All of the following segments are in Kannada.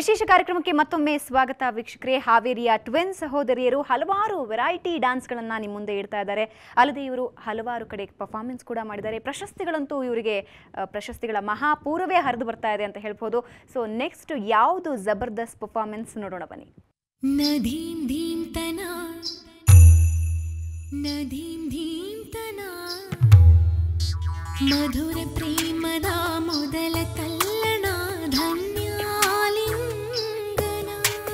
ವಿಶೇಷ ಕಾರ್ಯಕ್ರಮಕ್ಕೆ ಮತ್ತೊಮ್ಮೆ ಸ್ವಾಗತ ವೀಕ್ಷಕರೇ ಹಾವೇರಿಯ ಟ್ವಿನ್ ಸಹೋದರಿಯರು ಹಲವಾರು ವೆರೈಟಿ ಡ್ಯಾನ್ಸ್ಗಳನ್ನು ನಿಮ್ಮ ಮುಂದೆ ಇಡ್ತಾ ಇದ್ದಾರೆ ಅಲ್ಲದೆ ಇವರು ಹಲವಾರು ಕಡೆ ಪರ್ಫಾರ್ಮೆನ್ಸ್ ಕೂಡ ಮಾಡಿದ್ದಾರೆ ಪ್ರಶಸ್ತಿಗಳಂತೂ ಇವರಿಗೆ ಆ, ಪ್ರಶಸ್ತಿಗಳ ಮಹಾಪೂರ್ವವೇ ಹರಿದು ಬರ್ತಾ ಇದೆ ಅಂತ ಹೇಳ್ಬೋದು ಸೊ ನೆಕ್ಸ್ಟ್ ಯಾವುದು ಜಬರ್ದಸ್ತ್ ಪರ್ಫಾರ್ಮೆನ್ಸ್ ನೋಡೋಣ ಬನ್ನಿ ನದೀಂ ಧೀಂ ತನ ನದೀಂ ಧೀಂ ತನ ಮಧುರ ಪ್ರೇಮದ ಮೊದಲ ತಲ್ಲಣ ಧನ್ಯಾಲಿಂಗನ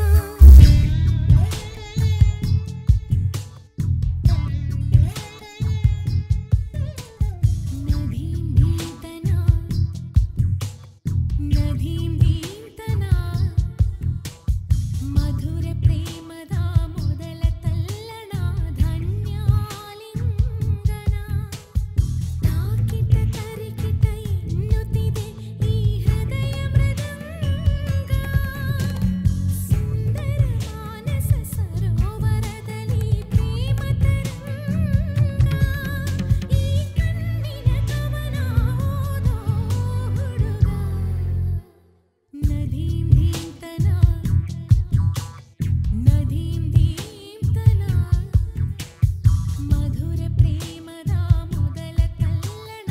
ನದೀಂ ಧೀಂ ತನ ನದೀಂ ಧೀಂ ತನ ಮಧುರ ಪ್ರೇಮದ ಮೊದಲ ತಲ್ಲಣ ಧನ್ಯಾಲಿಂಗನ ತಾಕಿಟ ತರಿಕಿಟ ಎನ್ನುತ್ತಿದೆ ಈ ಹೃದಯ ಮೃದಂಗ ಸುಂದರ ಮಾನಸ ಸರೋವರದಲ್ಲಿ ಪ್ರೇಮ ತರಂಗ ಈ ಕಣ್ಣಿನ ಕವನ ಓದೋ ಹುಡುಗ ನದೀಂ ಧೀಂತನ ನದೀಂ ಧೀಂತನ ಮಧುರ ಪ್ರೇಮದ ಮೊದಲ ತಲ್ಲಣ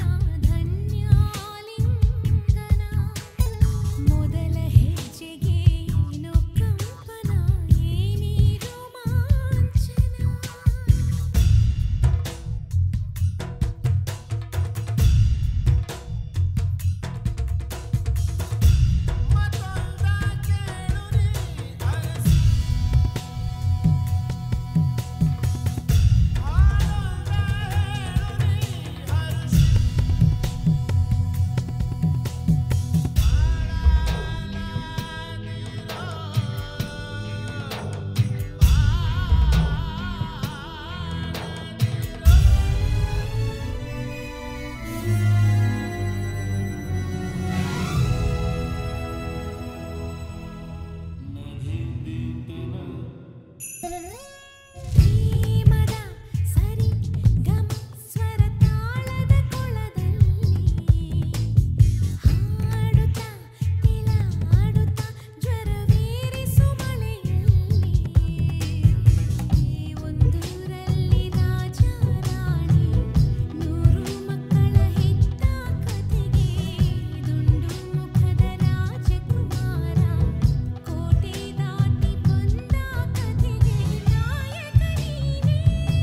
ಧನ್ಯಾಲಿಂಗನ ಮೊದಲ ಹೆಜ್ಜೆಗೆ ಏನೋ ಕಂಪನ ಏನೇ ರೋಮಾಂಚನ ಪ್ರೇಮದ ಸರಿ ಗಮ ಸ್ವರ ತಾಳದ ಕೊಳದಲ್ಲಿ ಹಾಡುತ್ತಾ ತಿಲಾಡುತ್ತಾ ಜ್ವರವೇರಿಸು ಮಳೆಯಲ್ಲಿ ಒಂದೂರಲ್ಲಿ ರಾಜ ರಾಣಿ ನೂರು ಮಕ್ಕಳ ಹೆತ್ತ ಕಥೆಗೆ ದುಂಡು ಮುಖದ ರಾಜಕುಮಾರ ಕೋಟೆ ದಾಟಿ ಬಂದ ಕಥೆಗೆ ನಾಯಕ ನೀನೇ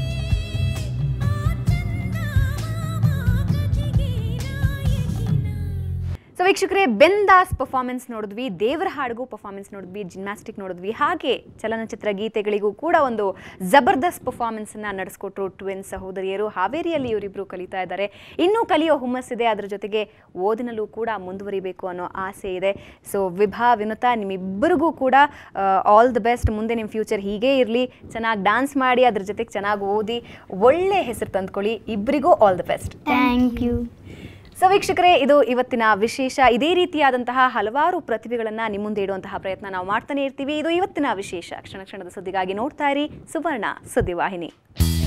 ಆ ಚಂದ ಮಾಮ ಕಥೆಗೆ ನಾಯಕಿನ ಸೊ ವೀಕ್ಷಕರೇ ಬೆಂದಾಸ್ ಪರ್ಫಾರ್ಮೆನ್ಸ್ ನೋಡಿದ್ವಿ ದೇವರ ಹಾಡಿಗೂ ಪರ್ಫಾರ್ಮೆನ್ಸ್ ನೋಡಿದ್ವಿ ಜಿಮ್ನಾಸ್ಟಿಕ್ ನೋಡಿದ್ವಿ ಹಾಗೆ ಚಲನಚಿತ್ರ ಗೀತೆಗಳಿಗೂ ಕೂಡ ಒಂದು ಜಬರ್ದಸ್ತ್ ಪರ್ಫಾರ್ಮೆನ್ಸನ್ನು ನಡೆಸ್ಕೊಟ್ರು ಟ್ವಿನ್ ಸಹೋದರಿಯರು ಹಾವೇರಿಯಲ್ಲಿ ಇವರಿಬ್ಬರು ಕಲಿತಾ ಇದ್ದಾರೆ ಇನ್ನೂ ಕಲಿಯೋ ಹುಮ್ಮಸ್ಸಿದೆ ಅದರ ಜೊತೆಗೆ ಓದಿನಲ್ಲೂ ಕೂಡ ಮುಂದುವರಿಬೇಕು ಅನ್ನೋ ಆಸೆ ಇದೆ ಸೊ ವಿಭಾ ವಿನುತಾ ನಿಮ್ಮಿಬ್ಬರಿಗೂ ಕೂಡ ಆಲ್ ದಿ ಬೆಸ್ಟ್ ಮುಂದೆ ನಿಮ್ಮ ಫ್ಯೂಚರ್ ಹೀಗೇ ಇರಲಿ ಚೆನ್ನಾಗಿ ಡ್ಯಾನ್ಸ್ ಮಾಡಿ ಅದ್ರ ಜೊತೆಗೆ ಚೆನ್ನಾಗಿ ಓದಿ ಒಳ್ಳೆ ಹೆಸರು ತಂದ್ಕೊಳ್ಳಿ ಇಬ್ಬರಿಗೂ all the best thank you so ವೀಕ್ಷಕರೇ ಇದು ಇವತ್ತಿನ ವಿಶೇಷ ಇದೇ ರೀತಿಯಾದಂತಹ ಹಲವಾರು ಪ್ರತಿಭೆಗಳನ್ನು ನಿಮ್ಮ ಮುಂದೆ ಇಡುವಂತಹ ಪ್ರಯತ್ನ ನಾವು ಮಾಡ್ತಾನೆ ಇರ್ತೀವಿ ಇದು ಇವತ್ತಿನ ವಿಶೇಷ ಕ್ಷಣ ಕ್ಷಣದ ಸುದ್ದಿಗಾಗಿ ನೋಡ್ತಾ ಇರಿ ಸುವರ್ಣ ಸುದ್ದಿವಾಹಿನಿ